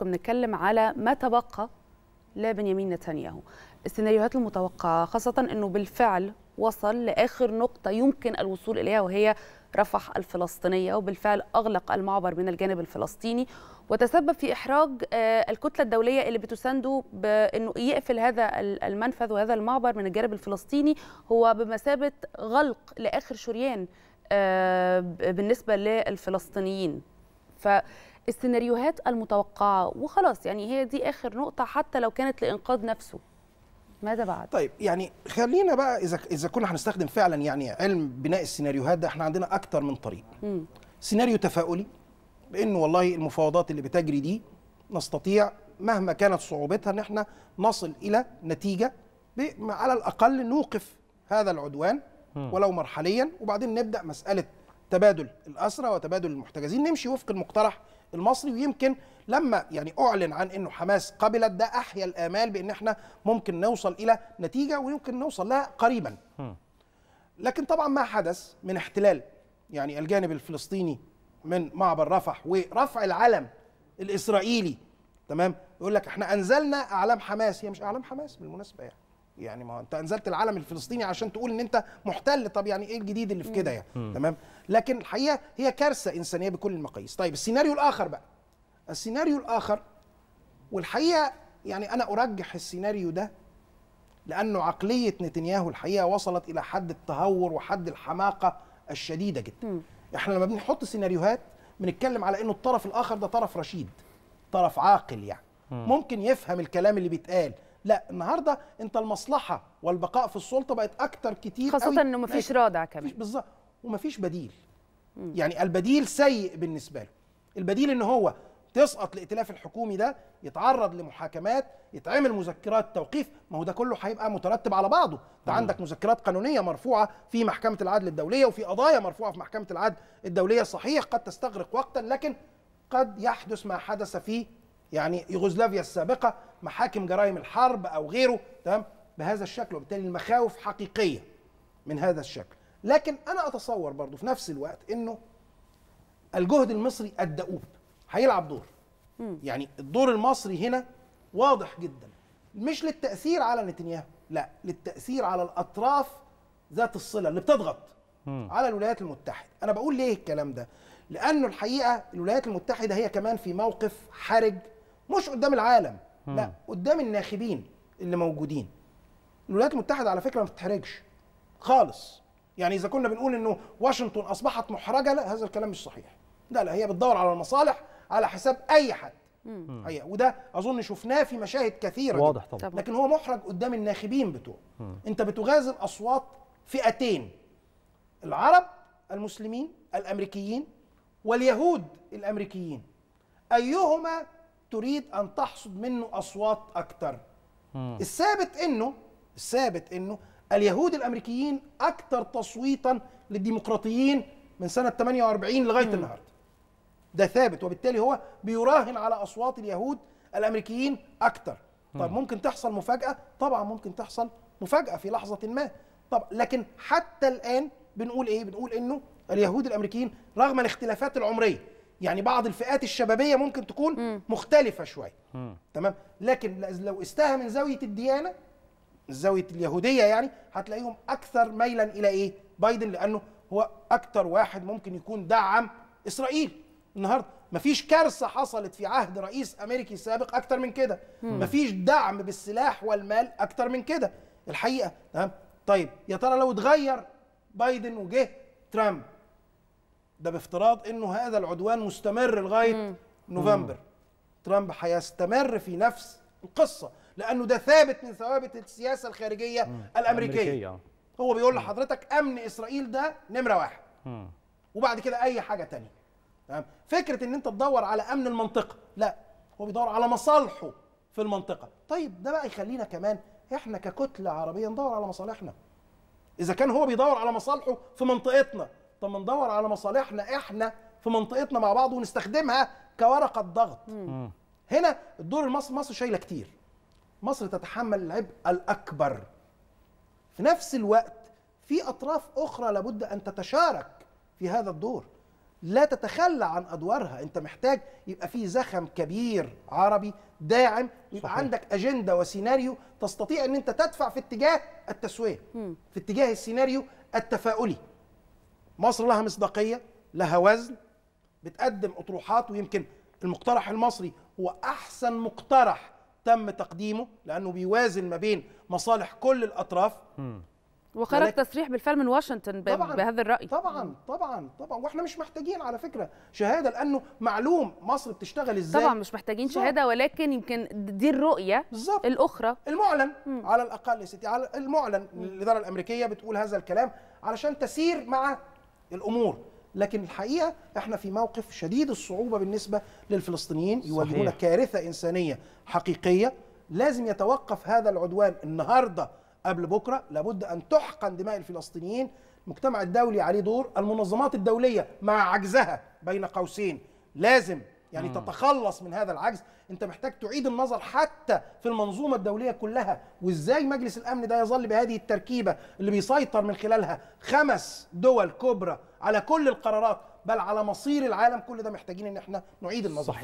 حضراتكم نتكلم على ما تبقى لبنيامين نتنياهو السيناريوهات المتوقعة خاصة أنه بالفعل وصل لآخر نقطة يمكن الوصول إليها وهي رفح الفلسطينية وبالفعل أغلق المعبر من الجانب الفلسطيني وتسبب في إحراج الكتلة الدولية اللي بتسانده بأنه يقفل هذا المنفذ وهذا المعبر من الجانب الفلسطيني هو بمثابة غلق لآخر شريان بالنسبة للفلسطينيين فالسيناريوهات المتوقعة وخلاص يعني هي دي آخر نقطة حتى لو كانت لإنقاذ نفسه ماذا بعد؟ طيب يعني خلينا بقى اذا اذا كنا هنستخدم فعلا يعني علم بناء السيناريوهات ده احنا عندنا اكتر من طريق. مم. سيناريو تفاؤلي بانه والله المفاوضات اللي بتجري دي نستطيع مهما كانت صعوبتها ان احنا نصل الى نتيجه ب- على الاقل نوقف هذا العدوان ولو مرحليا وبعدين نبدا مساله تبادل الاسرى وتبادل المحتجزين نمشي وفق المقترح المصري ويمكن لما يعني اعلن عن انه حماس قبلت ده احيا الامال بان احنا ممكن نوصل الى نتيجه ويمكن نوصل لها قريبا. لكن طبعا ما حدث من احتلال يعني الجانب الفلسطيني من معبر رفح ورفع العلم الاسرائيلي تمام يقول لك احنا انزلنا اعلام حماس هي مش اعلام حماس بالمناسبه يعني يعني ما هو انت انزلت العلم الفلسطيني عشان تقول ان انت محتل طب يعني ايه الجديد اللي في كده يعني تمام لكن الحقيقه هي كارثه انسانيه بكل المقاييس طيب السيناريو الاخر بقى السيناريو الاخر والحقيقه يعني انا ارجح السيناريو ده لانه عقليه نتنياهو الحقيقه وصلت الى حد التهور وحد الحماقه الشديده جدا احنا لما بنحط سيناريوهات بنتكلم على انه الطرف الاخر ده طرف رشيد طرف عاقل يعني ممكن يفهم الكلام اللي بيتقال لا النهارده انت المصلحه والبقاء في السلطه بقت اكتر كتير خاصة قوي أنه مفيش رادع كمان مفيش بالظبط ومفيش بديل يعني البديل سيء بالنسبه له البديل ان هو تسقط الائتلاف الحكومي ده يتعرض لمحاكمات يتعمل مذكرات توقيف ما هو ده كله هيبقى مترتب على بعضه انت عندك مذكرات قانونيه مرفوعه في محكمه العدل الدوليه وفي قضايا مرفوعه في محكمه العدل الدوليه صحيح قد تستغرق وقتا لكن قد يحدث ما حدث في يعني يوغوسلافيا السابقه محاكم جرائم الحرب او غيره تمام بهذا الشكل وبالتالي المخاوف حقيقيه من هذا الشكل لكن انا اتصور برضو في نفس الوقت انه الجهد المصري الدؤوب هيلعب دور يعني الدور المصري هنا واضح جدا مش للتاثير على نتنياهو لا للتاثير على الاطراف ذات الصله اللي بتضغط على الولايات المتحده انا بقول ليه الكلام ده لانه الحقيقه الولايات المتحده هي كمان في موقف حرج مش قدام العالم لا قدام الناخبين اللي موجودين الولايات المتحده على فكره ما بتتحرجش خالص يعني اذا كنا بنقول انه واشنطن اصبحت محرجه لا هذا الكلام مش صحيح لا لا هي بتدور على المصالح على حساب اي حد حقيقة. وده اظن شفناه في مشاهد كثيره جداً. واضح طبعا طبعا. لكن هو محرج قدام الناخبين بتوعه انت بتغازل اصوات فئتين العرب المسلمين الامريكيين واليهود الامريكيين ايهما تريد ان تحصد منه اصوات اكثر الثابت انه الثابت انه اليهود الامريكيين اكثر تصويتا للديمقراطيين من سنه 48 لغايه النهارده ده ثابت وبالتالي هو بيراهن على اصوات اليهود الامريكيين اكتر طب ممكن تحصل مفاجاه طبعا ممكن تحصل مفاجاه في لحظه ما طب لكن حتى الان بنقول ايه بنقول انه اليهود الامريكيين رغم الاختلافات العمريه يعني بعض الفئات الشبابيه ممكن تكون مختلفه شويه تمام لكن لو استاها من زاويه الديانه زاويه اليهوديه يعني هتلاقيهم اكثر ميلا الى ايه بايدن لانه هو اكثر واحد ممكن يكون دعم اسرائيل النهارده مفيش كارثه حصلت في عهد رئيس امريكي سابق اكتر من كده مفيش دعم بالسلاح والمال اكتر من كده الحقيقه تمام طيب يا ترى لو اتغير بايدن وجه ترامب ده بافتراض انه هذا العدوان مستمر لغايه نوفمبر ترامب هيستمر في نفس القصه لانه ده ثابت من ثوابت السياسه الخارجيه الامريكيه أمريكية. هو بيقول لحضرتك امن اسرائيل ده نمره واحد وبعد كده اي حاجه تانية تمام فكره ان انت تدور على امن المنطقه لا هو بيدور على مصالحه في المنطقه طيب ده بقى يخلينا كمان احنا ككتله عربيه ندور على مصالحنا اذا كان هو بيدور على مصالحه في منطقتنا طب ما ندور على مصالحنا احنا في منطقتنا مع بعض ونستخدمها كورقه ضغط هنا الدور المصري مصر شايله كتير مصر تتحمل العبء الاكبر في نفس الوقت في اطراف اخرى لابد ان تتشارك في هذا الدور لا تتخلى عن ادوارها انت محتاج يبقى في زخم كبير عربي داعم ويبقى صحيح. عندك اجنده وسيناريو تستطيع ان انت تدفع في اتجاه التسويه في اتجاه السيناريو التفاؤلي مصر لها مصداقيه لها وزن بتقدم اطروحات ويمكن المقترح المصري هو احسن مقترح تم تقديمه لانه بيوازن ما بين مصالح كل الاطراف وخرج ولكن- تصريح بالفعل من واشنطن ب- طبعاً، بهذا الراي طبعا طبعا طبعا واحنا مش محتاجين على فكره شهاده لانه معلوم مصر بتشتغل ازاي طبعا مش محتاجين بالظبط. شهاده ولكن يمكن دي الرؤيه بالظبط الاخرى المعلن على الاقل يا ستي على المعلن الاداره الامريكيه بتقول هذا الكلام علشان تسير مع الامور لكن الحقيقه احنا في موقف شديد الصعوبه بالنسبه للفلسطينيين يواجهون صحيح. كارثه انسانيه حقيقيه لازم يتوقف هذا العدوان النهارده قبل بكره لابد ان تحقن دماء الفلسطينيين المجتمع الدولي عليه دور المنظمات الدوليه مع عجزها بين قوسين لازم يعني تتخلص من هذا العجز انت محتاج تعيد النظر حتى في المنظومه الدوليه كلها وازاي مجلس الامن ده يظل بهذه التركيبه اللي بيسيطر من خلالها خمس دول كبرى على كل القرارات بل على مصير العالم كل ده محتاجين ان احنا نعيد النظر صحيح.